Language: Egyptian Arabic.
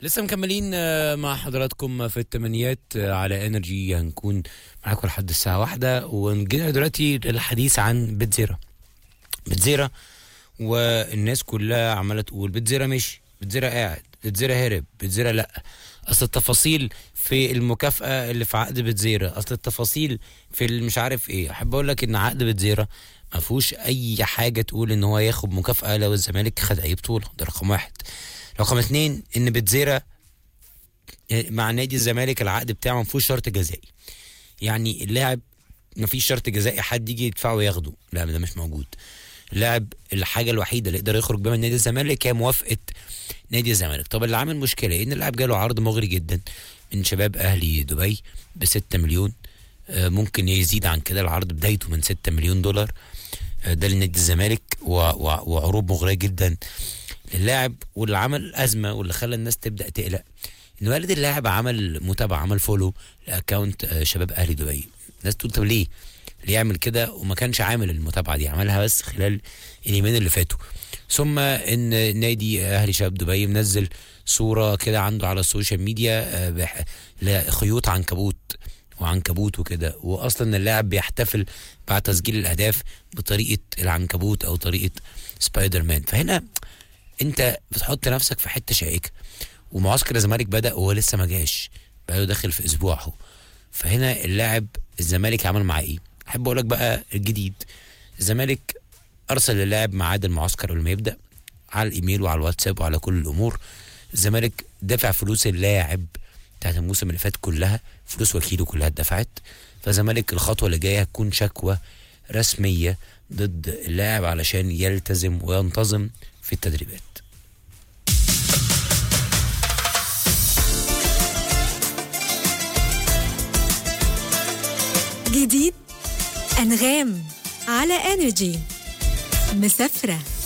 لسه مكملين آه، مع حضراتكم في التمنيات آه، على انرجي هنكون معاكم لحد الساعة واحدة ونجينا دلوقتي للحديث عن بتزيرة بتزيرة والناس كلها عمالة تقول بتزيرة مشي بتزيرة قاعد بتزيرة هرب بتزيرة لا اصل التفاصيل في المكافأة اللي في عقد بتزيرة اصل التفاصيل في اللي مش عارف ايه احب اقول لك ان عقد بتزيرة ما فيهوش اي حاجة تقول ان هو ياخد مكافأة لو الزمالك خد اي بطولة ده رقم واحد رقم اتنين ان بتزيرة مع نادي الزمالك العقد بتاعه ما فيهوش شرط جزائي يعني اللاعب ما فيش شرط جزائي حد يجي يدفعه وياخده لا ده مش موجود اللاعب الحاجه الوحيده اللي يقدر يخرج بيها من نادي الزمالك هي موافقه نادي الزمالك طب اللي عامل مشكله ان اللاعب جاله عرض مغري جدا من شباب اهلي دبي ب 6 مليون آه، ممكن يزيد عن كده العرض بدايته من 6 مليون دولار آه، ده لنادي الزمالك و- و- وعروض مغريه جدا للاعب واللي عمل ازمه واللي خلى الناس تبدا تقلق ان والد اللاعب عمل متابعه عمل فولو لاكونت آه، شباب اهلي دبي الناس تقول طب ليه ليه يعمل كده وما كانش عامل المتابعه دي عملها بس خلال اليومين اللي فاتوا ثم ان نادي اهلي شباب دبي منزل صوره كده عنده على السوشيال ميديا آه، بح- لخيوط عنكبوت وعنكبوت وكده واصلا اللاعب بيحتفل بعد تسجيل الاهداف بطريقه العنكبوت او طريقه سبايدر مان فهنا انت بتحط نفسك في حته شائكه ومعسكر الزمالك بدا وهو لسه ما جاش بقاله داخل في اسبوع اهو فهنا اللاعب الزمالك عمل معاه ايه احب اقول لك بقى الجديد الزمالك ارسل للاعب ميعاد المعسكر قبل ما يبدا على الايميل وعلى الواتساب وعلى كل الامور الزمالك دفع فلوس اللاعب بتاعت الموسم اللي فات كلها فلوس وكيله كلها اتدفعت فالزمالك الخطوه اللي جايه هتكون شكوى رسميه ضد اللاعب علشان يلتزم وينتظم في التدريبات جديد أنغام على انرجي مسافرة